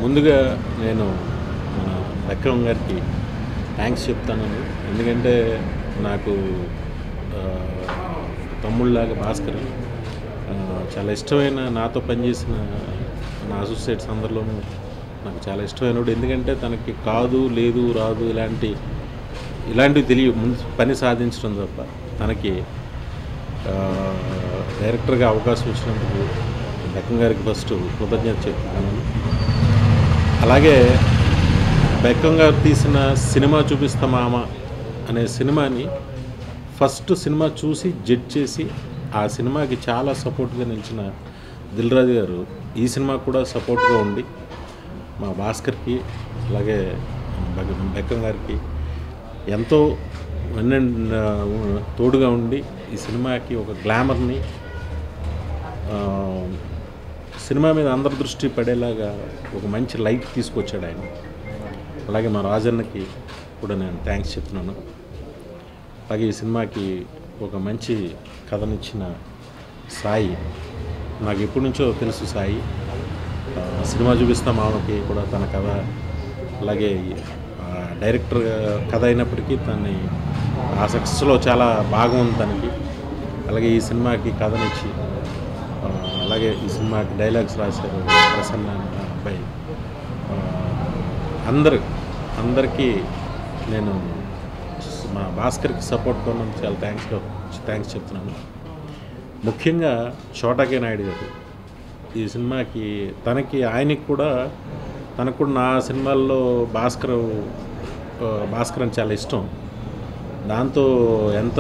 ముందుగా నేను మన విక్రమ్ గారికి థ్యాంక్స్ చెప్తాను ఎందుకంటే నాకు ఆ, తమ్ముళ్ళలాగా భాస్కర్ ఆ, చాలా ఇష్టమైన నాతో పనిచేసిన నా అసోసియేట్స్ అందరిలోనూ నాకు చాలా ఇష్టమైనడు ఎందుకంటే తనకి కాదు లేదు రాదు ఇలాంటి ఇలాంటివి తెలియ ముందు పని సాధించడం తప్ప తనకి ఆ, డైరెక్టర్గా అవకాశం ఇచ్చినందుకు బెక్కం గారికి ఫస్ట్ కృతజ్ఞత చెప్తున్నాను అలాగే బెక్కం గారు తీసిన సినిమా చూపిస్తా మామ అనే సినిమాని ఫస్ట్ సినిమా చూసి జడ్జ్ చేసి ఆ సినిమాకి చాలా సపోర్ట్గా నిలిచిన దిల్రాజు గారు ఈ సినిమా కూడా సపోర్ట్గా ఉండి మా భాస్కర్కి అలాగే బెక్క- బెక్కం గారికి ఎంతో వెన్న తోడుగా ఉండి ఈ సినిమాకి ఒక గ్లామర్ని ఆ, సినిమా మీద అందరి దృష్టి పడేలాగా ఒక మంచి లైట్ తీసుకొచ్చాడు ఆయన అలాగే మా రాజన్నకి కూడా నేను థ్యాంక్స్ చెప్తున్నాను అలాగే ఈ సినిమాకి ఒక మంచి కథనిచ్చిన సాయి నాకు ఎప్పటి నుంచో తెలుసు సాయి ఆ, సినిమా చూపిస్తా మామకి కూడా తన కథ అలాగే ఆ, డైరెక్టర్ కథ అయినప్పటికీ తనని ఆ సక్సెస్లో చాలా భాగం ఉంది తనకి అలాగే ఈ సినిమాకి కథనిచ్చి ఆ, అలాగే ఈ సినిమాకి డైలాగ్స్ రాశారు ప్రసన్న అనే అబ్బాయి ఆ, అందరు అందరికీ నేను మా భాస్కర్కి సపోర్ట్ కొన్నందుకు చాలా థ్యాంక్స్ థ్యాంక్స్ చెప్తున్నాను ముఖ్యంగా చోటాకే నాయుడు గారు ఈ సినిమాకి తనకి ఆయనకి కూడా తనకు కూడా నా సినిమాల్లో భాస్కర్ ఆ, భాస్కర్ అని చాలా ఇష్టం దాంతో ఎంత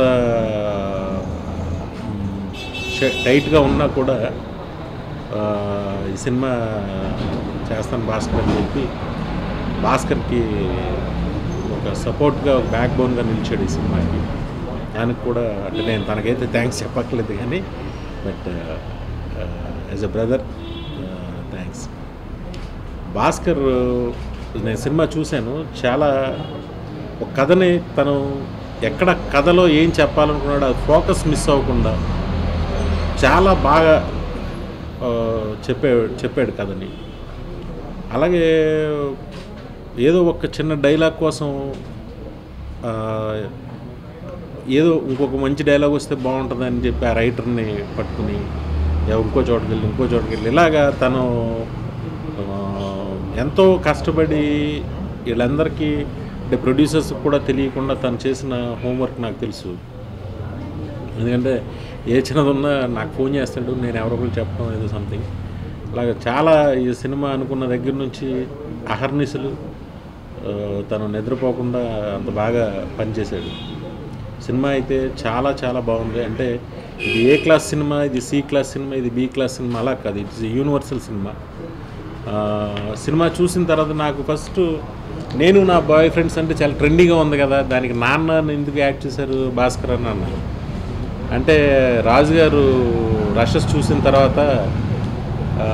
మ్, ష- టైట్గా ఉన్నా కూడా ఆ, ఈ సినిమా చేస్తాను భాస్కర్ అని చెప్పి భాస్కర్కి ఒక సపోర్ట్గా ఒక బ్యాక్ బోన్గా నిలిచాడు ఈ సినిమాకి దానికి కూడా అంటే నేను తనకైతే థ్యాంక్స్ చెప్పట్లేదు కానీ but as a brother thanks Bhaskar నేను సినిమా చూశాను చాలా ఒక కథని తను ఎక్కడ కథలో ఏం చెప్పాలనుకున్నాడో అది ఫోకస్ మిస్ అవ్వకుండా చాలా బాగా ఆ, చెప్పే చెప్పాడు కథని అలాగే ఏదో ఒక చిన్న డైలాగ్ కోసం ఆ, ఏదో ఇంకొక మంచి డైలాగ్ వస్తే బాగుంటుందని చెప్పి ఆ రైటర్ని పట్టుకుని "ఏ, ఇంకో చోటుకి వెళ్ళి ఇంకో చోటుకి వెళ్ళి ఇలాగా తను ఆ, ఎంతో కష్టపడి వీళ్ళందరికీ అంటే ప్రొడ్యూసర్స్ కూడా తెలియకుండా తను చేసిన హోంవర్క్ నాకు తెలుసు ఎందుకంటే ఏ చిన్నది ఉన్నా నాకు ఫోన్ చేస్తాడు నేను ఎవరొకరు చెప్పడం ఏదో సంథింగ్ అలాగే చాలా ఈ సినిమా అనుకున్న దగ్గర నుంచి అహర్నిశలు ఆ, తను నిద్రపోకుండా అంత బాగా పనిచేశాడు సినిమా అయితే చాలా చాలా బాగుంది అంటే ఇది ఏ క్లాస్ సినిమా ఇది సి క్లాస్ సినిమా ఇది బి క్లాస్ సినిమా అలా కాదు ఇట్స్ యూనివర్సల్ సినిమా ఆ, సినిమా చూసిన తర్వాత నాకు ఫస్ట్ నేను నా బాయ్ ఫ్రెండ్స్ అంటే చాలా ట్రెండీగా ఉంది కదా దానికి నాన్న ఎందుకు యాక్ట్ చేశారు భాస్కర్ అని అన్నారు అంటే రాజు గారు రషెస్ చూసిన తర్వాత ఆ,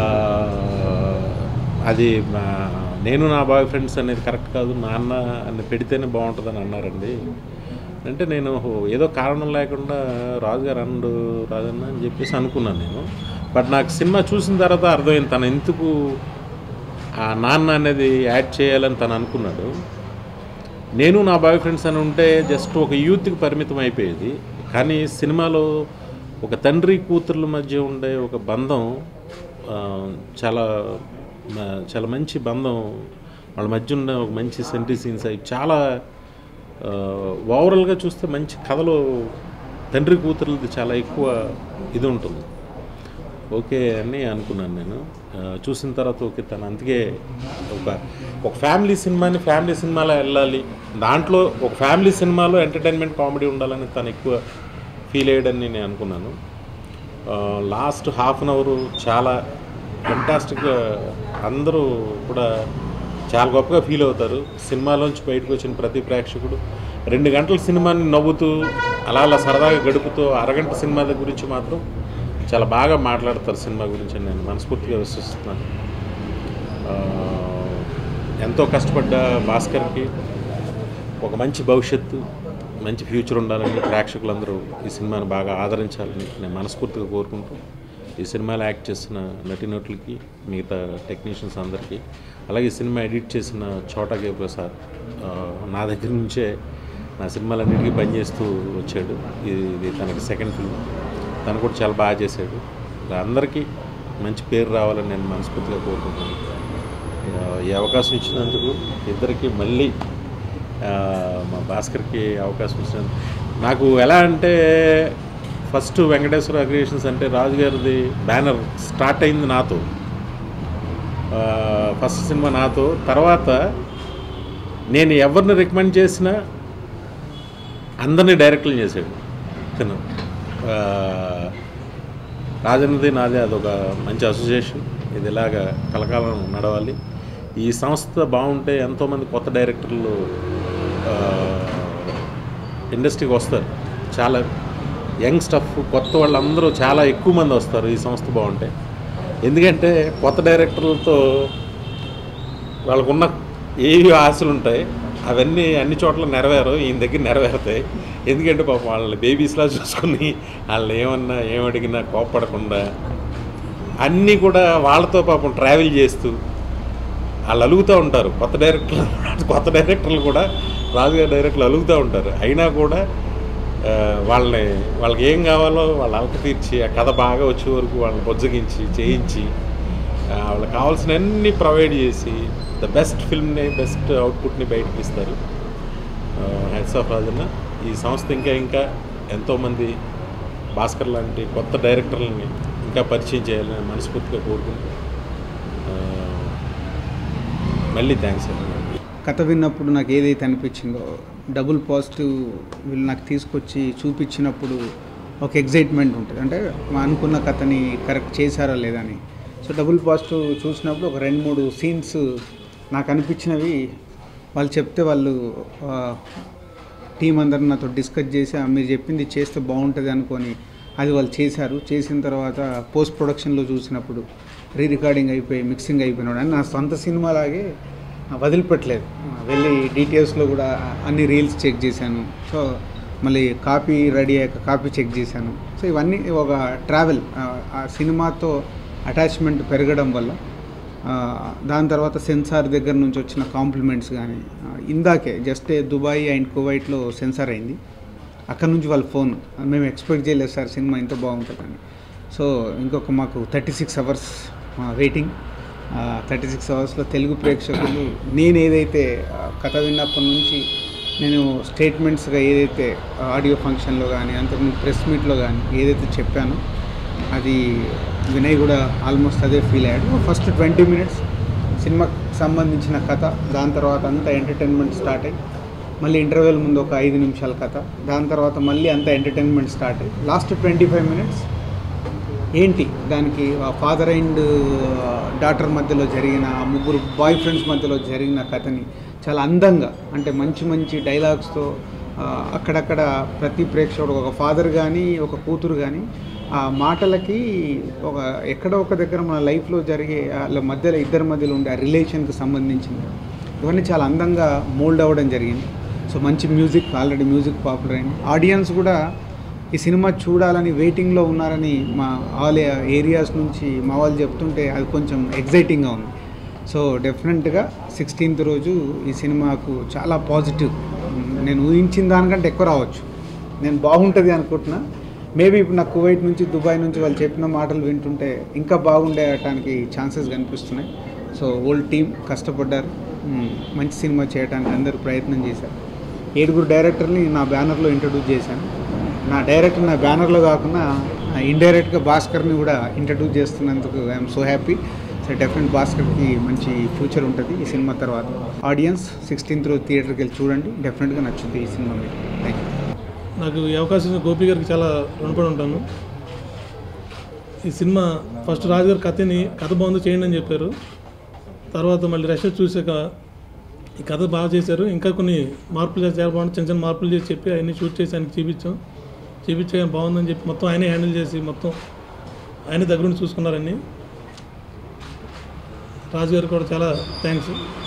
అది మా- నేను నా బాయ్ ఫ్రెండ్స్ అనేది కరెక్ట్ కాదు నాన్న అని పెడితేనే బాగుంటుందని అన్నారండి అంటే నేను "ఓహో, ఏదో కారణం లేకుండా రాజుగారు అన్నాడు రాజన్న అని చెప్పేసి అనుకున్నాను నేను బట్ నాకు సినిమా చూసిన తర్వాత అర్థమైంది తను ఎందుకు ఆ నాన్న అనేది యాడ్ చేయాలని తను అనుకున్నాడు నేను నా బాయ్ ఫ్రెండ్స్ అని ఉంటే జస్ట్ ఒక యూత్కి పరిమితం అయిపోయేది కానీ సినిమాలో ఒక తండ్రి కూతుర్ల మధ్య ఉండే ఒక బంధం ఆ, చాలా మ- చాలా మంచి బంధం వాళ్ళ మధ్య ఉన్న ఒక మంచి సెంటి సీన్స్ అవి చాలా ఓవరాల్గా చూస్తే మంచి కథలో తండ్రి కూతురులది చాలా ఎక్కువ ఇది ఉంటుంది ఓకే అని అనుకున్నాను నేను ఆ, చూసిన తర్వాత ఓకే తను అందుకే ఒక ఒక ఫ్యామిలీ సినిమాని ఫ్యామిలీ సినిమాలో వెళ్ళాలి దాంట్లో ఒక ఫ్యామిలీ సినిమాలో ఎంటర్టైన్మెంట్ కామెడీ ఉండాలని తను ఎక్కువ ఫీల్ అయ్యాడని నేను అనుకున్నాను లాస్ట్ హాఫ్ అన్ అవర్ చాలా ఫెంటాస్టిక్గా అందరూ కూడా చాలా గొప్పగా ఫీల్ అవుతారు సినిమాలోంచి బయటకు వచ్చిన ప్రతి ప్రేక్షకుడు రెండు గంటల సినిమాని నవ్వుతూ అలా అలా సరదాగా గడుపుతూ అరగంట సినిమా గురించి మాత్రం చాలా బాగా మాట్లాడతారు సినిమా గురించి అని నేను మనస్ఫూర్తిగా విశ్వసిస్తున్నాను ఆ, ఎంతో కష్టపడ్డ భాస్కర్కి ఒక మంచి భవిష్యత్తు మంచి ఫ్యూచర్ ఉండాలని ప్రేక్షకులందరూ ఈ సినిమాని బాగా ఆదరించాలని నేను మనస్ఫూర్తిగా కోరుకుంటూ ఈ సినిమాలో యాక్ట్ చేసిన నటీనటులకి మిగతా టెక్నీషియన్స్ అందరికీ అలాగే ఈ సినిమా ఎడిట్ చేసిన చోటా కే ప్రసాద్ ఆ, నా దగ్గర నుంచే నా సినిమాలన్నిటికీ పనిచేస్తూ వచ్చాడు ఇది ఇది తనకి సెకండ్ ఫిల్మ్ తను కూడా చాలా బాగా చేశాడు ఇలా అందరికీ మంచి పేరు రావాలని నేను మనస్ఫూర్తిగా కోరుకుంటున్నాను ఆ, ఈ అవకాశం ఇచ్చినందుకు ఇద్దరికి మళ్ళీ ఆ, మా భాస్కర్కి అవకాశం ఇచ్చినందుకు నాకు ఎలా అంటే ఫస్ట్ వెంకటేశ్వర క్రియేషన్స్ అంటే రాజు గారిది బ్యానర్ స్టార్ట్ అయింది నాతో ఆ, ఫస్ట్ సినిమా నాతో తర్వాత నేను ఎవరిని రికమెండ్ చేసినా అందరినీ డైరెక్ట్లు చేశాడు తను ఆ, రాజన్నది నాది అదొక మంచి అసోసియేషన్ ఇది ఇలాగా కలకాలం నడవాలి ఈ సంస్థ బాగుంటే ఎంతోమంది కొత్త డైరెక్టర్లు ఆ, ఇండస్ట్రీకి వస్తారు చాలా యంగ్ స్టఫ్ కొత్త వాళ్ళందరూ చాలా ఎక్కువ మంది వస్తారు ఈ సంస్థ బాగుంటే ఎందుకంటే కొత్త డైరెక్టర్లతో వాళ్ళకున్న ఏవి ఆశలు ఉంటాయి అవన్నీ అన్ని చోట్ల నెరవేరు ఈయన దగ్గర నెరవేరుతాయి ఎందుకంటే పాపం వాళ్ళని బేబీస్లా చూసుకుని వాళ్ళని ఏమన్నా ఏమడిగినా కోప్పడకుండా అన్నీ కూడా వాళ్ళతో పాపం ట్రావెల్ చేస్తూ వాళ్ళు అలుగుతూ ఉంటారు కొత్త డైరెక్టర్లు కొత్త డైరెక్టర్లు కూడా రాజుగారి డైరెక్టర్లు అలుగుతూ ఉంటారు అయినా కూడా ఆ, వాళ్ళని వాళ్ళకి ఏం కావాలో వాళ్ళ అలక తీర్చి ఆ కథ బాగా వచ్చే వరకు వాళ్ళని బొజ్జగించి చేయించి ఆ, వాళ్ళకి కావాల్సిన అన్ని ప్రొవైడ్ చేసి ద బెస్ట్ ఫిల్మ్ని బెస్ట్ అవుట్పుట్ని బయటకి ఇస్తారు హెడ్స్ ఆఫ్ రాజన్న ఈ సంస్థ ఇంకా ఇంకా ఎంతోమంది భాస్కర్ లాంటి కొత్త డైరెక్టర్లని ఇంకా పరిచయం చేయాలని మనస్ఫూర్తిగా కోరుకుంటూ ఆ, మళ్ళీ థ్యాంక్స్ అండి కథ విన్నప్పుడు నాకు ఏదైతే అనిపించిందో డబుల్ పాజిటివ్ వీళ్ళు నాకు తీసుకొచ్చి చూపించినప్పుడు ఒక ఎగ్జైట్మెంట్ ఉంటుంది అంటే మా అనుకున్న కథని కరెక్ట్ చేశారా లేదా అని సో డబుల్ పాజిటివ్ చూసినప్పుడు ఒక రెండు మూడు సీన్స్ నాకు అనిపించినవి వాళ్ళు చెప్తే వాళ్ళు టీం అందరు నాతో డిస్కస్ చేసి "ఆ, మీరు చెప్పింది చేస్తే బాగుంటుంది అనుకొని అది వాళ్ళు చేశారు చేసిన తర్వాత పోస్ట్ ప్రొడక్షన్లో చూసినప్పుడు రీ రికార్డింగ్ అయిపోయి మిక్సింగ్ అయిపోయినాడు అని నా సొంత సినిమాలాగే ఆ, వదిలిపెట్టలేదు ఆ, వెళ్ళి డీటెయిల్స్లో కూడా అన్ని రీల్స్ చెక్ చేశాను సో మళ్ళీ కాపీ రెడీ అయ్యాక కాపీ చెక్ చేశాను సో ఇవన్నీ ఒక ట్రావెల్ ఆ సినిమాతో అటాచ్మెంట్ పెరగడం వల్ల ఆ, దాని తర్వాత సెన్సార్ దగ్గర నుంచి వచ్చిన కాంప్లిమెంట్స్ కానీ ఆ, ఇందాకే జస్ట్ దుబాయ్ అండ్ కువైట్లో సెన్సార్ అయింది అక్కడ నుంచి వాళ్ళ ఫోన్ మేము ఎక్స్పెక్ట్ చేయలేదు సార్ సినిమా ఇంత బాగుంటుందని సో ఇంకొక మాకు thirty six hours waiting thirty six అవర్స్లో తెలుగు ప్రేక్షకులు నేను ఏదైతే ఆ, కథ విన్నప్పటి నుంచి నేను స్టేట్మెంట్స్గా ఏదైతే ఆడియో ఫంక్షన్లో కానీ అంతకుముందు ప్రెస్ మీట్లో కానీ ఏదైతే చెప్పానో అది వినయ్ కూడా ఆల్మోస్ట్ అదే ఫీల్ అయ్యాడు ఫస్ట్ ట్వంటీ మినిట్స్ సినిమాకి సంబంధించిన కథ దాని తర్వాత అంతా ఎంటర్టైన్మెంట్ స్టార్ట్ అయ్యి మళ్ళీ ఇంటర్వెల్ ముందు ఒక ఐదు నిమిషాల కథ దాని తర్వాత మళ్ళీ అంతా ఎంటర్టైన్మెంట్ స్టార్ట్ అయ్యి లాస్ట్ ట్వంటీ ఫైవ్ మినిట్స్ ఏంటి దానికి ఫాదర్ అండ్ డాటర్ మధ్యలో జరిగిన ఆ ముగ్గురు బాయ్ ఫ్రెండ్స్ మధ్యలో జరిగిన కథని చాలా అందంగా అంటే మంచి మంచి డైలాగ్స్తో అక్కడక్కడ ప్రతి ప్రేక్షకుడు ఒక ఫాదర్ కానీ ఒక కూతురు కానీ ఆ మాటలకి ఒక ఎక్కడో ఒక దగ్గర మన లైఫ్లో జరిగే వాళ్ళ మధ్యలో ఇద్దరి మధ్యలో ఉండే ఆ రిలేషన్కి సంబంధించింది ఇవన్నీ చాలా అందంగా మోల్డ్ అవ్వడం జరిగింది సో మంచి మ్యూజిక్ ఆల్రెడీ మ్యూజిక్ పాపులర్ అయింది ఆడియన్స్ కూడా ఈ సినిమా చూడాలని వెయిటింగ్లో ఉన్నారని మా ఆల్ ఏరియాస్ నుంచి మా వాళ్ళు చెప్తుంటే అది కొంచెం ఎగ్జైటింగ్గా ఉంది సో డెఫినెట్గా సిక్స్టీన్త్ రోజు ఈ సినిమాకు చాలా పాజిటివ్ నేను ఊహించిన దానికంటే ఎక్కువ రావచ్చు నేను బాగుంటుంది అనుకుంటున్నా మేబీ ఇప్పుడు నాకు కువైట్ నుంచి దుబాయ్ నుంచి వాళ్ళు చెప్పిన మాటలు వింటుంటే ఇంకా బాగుండేటానికి ఛాన్సెస్ కనిపిస్తున్నాయి సో ఓల్డ్ టీం కష్టపడ్డారు మ్, మంచి సినిమా చేయడానికి అందరూ ప్రయత్నం చేశారు ఏడుగురు డైరెక్టర్ని నా బ్యానర్లో ఇంట్రడ్యూస్ చేశాను నా డైరెక్టర్ నా బ్యానర్లో కాకుండా ఇండైరెక్ట్గా భాస్కర్ని కూడా ఇంట్రడ్యూస్ చేస్తున్నందుకు I'm so happy so definite భాస్కర్కి మంచి ఫ్యూచర్ ఉంటుంది ఈ సినిమా తర్వాత ఆడియన్స్ సిక్స్టీన్త్ రోజు థియేటర్కి వెళ్ళి చూడండి డెఫినెట్గా నచ్చుద్ది ఈ సినిమా మీకు థ్యాంక్ యూ నాకు ఈ అవకాశం ఇచ్చిన గోపి గారికి చాలా రుణపడి ఉంటాను ఈ సినిమా ఫస్ట్ రాజు గారి కథని కథ బాగుంది చేయండి అని చెప్పారు తర్వాత మళ్ళీ రష్ చూసాక ఈ కథ బాగా చేశారు ఇంకా కొన్ని మార్పులు చేసి చాలా బాగుంది చిన్న చిన్న మార్పులు చేసి చెప్పి అవన్నీ షూట్ చేసి ఆయనకి చూపించాం చూపించగా బాగుందని చెప్పి మొత్తం ఆయనే హ్యాండిల్ చేసి మొత్తం ఆయన దగ్గరుండి చూసుకున్నారని రాజు గారికి కూడా చాలా థ్యాంక్స్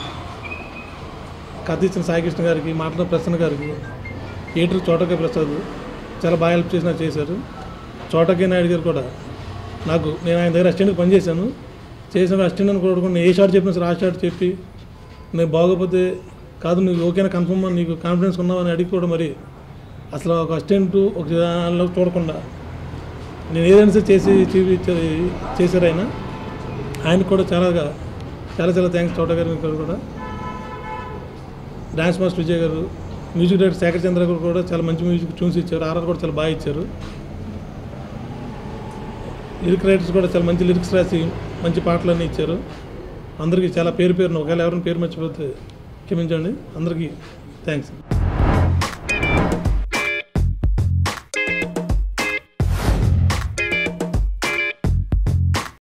కథ ఇచ్చిన సాయికృష్ణ గారికి మాట్లాడిన ప్రసన్న గారికి ఏటర్ చోటకే ప్రసాద్ చాలా బాగా హెల్ప్ చేసినా చేశారు చోటకే నాయుడు గారు కూడా నాకు నేను ఆయన దగ్గర అసిస్టెంట్గా పనిచేశాను చేసిన అసిస్టెంట్ అని కూడా నేను ఏ షాట్ చెప్పినా సరే ఆ షాట్ చెప్పి నేను బాగోపోతే కాదు నువ్వు ఓకేనా కన్ఫర్మ్ నీకు కాన్ఫిడెన్స్ ఉన్నావని అడిగి కూడా మరి అసలు ఒక అసిస్టెంట్ ఒక దానిలో చూడకుండా నేను ఏదైనా సరే చేసి చూపించారు చేశారు ఆయన ఆయనకు కూడా చాలా చాలా చాలా థ్యాంక్స్ తోట గారి కూడా డాన్స్ మాస్టర్ విజయ్ గారు మ్యూజిక్ డైరెక్టర్ శేఖర్ చంద్ర గారు కూడా చాలా మంచి మ్యూజిక్ ట్యూన్స్ ఇచ్చారు ఆర్ఆర్ కూడా చాలా బాగా ఇచ్చారు లిరిక్ రైటర్స్ కూడా చాలా మంచి లిరిక్స్ రాసి మంచి పాటలన్నీ ఇచ్చారు అందరికీ చాలా పేరు పేరున ఒకవేళ ఎవరైనా పేరు మర్చిపోతే క్షమించండి అందరికీ థ్యాంక్స్